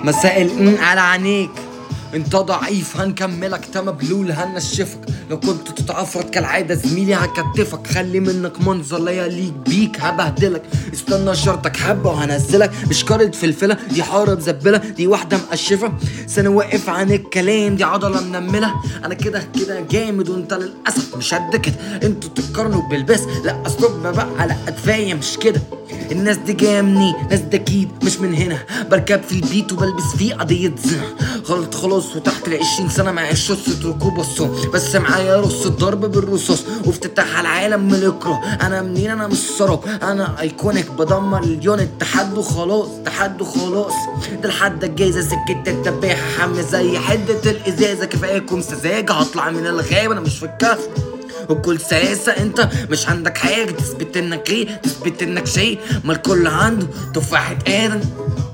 مساء القن على عينيك انت ضعيف هنكملك تا مبلول هنشفك لو كنت تتعفرت كالعادة زميلي هكتفك خلي منك منظر لا يليق بيك هبهدلك استنى شرطك حبة وهنزلك مش كارة فلفلة دي حارة مزبلة دي واحدة مقشفة سنة واقف عن الكلام دي عضلة منملة انا كده كده جامد وانت للأسف مش قد كده انتوا تتقارنوا بالبس لا اصلب بقى لا كفاية مش كده الناس دي جايه منين ناس ده اكيد مش من هنا بركب في البيت وبلبس فيه قضيه زنا غلط خلاص وتحت العشرين سنه معيش رصة ركوب الصوم بس معايا رص الضرب بالرصاص وافتتاح على العالم من الاكراه انا منين انا مش سراب انا ايكونيك بدمر اليونت تحدوا خلاص تحدوا خلاص ده لحد الجايزه سكه الدباحه حاميه زي حده الازازه كفاياكم سذاجه هطلع من الغابه انا مش في الكهف وبكل سلاسة انت مش عندك حاجة تثبت انك ايه تثبت انك شيء ما الكل عنده تفاحة ادم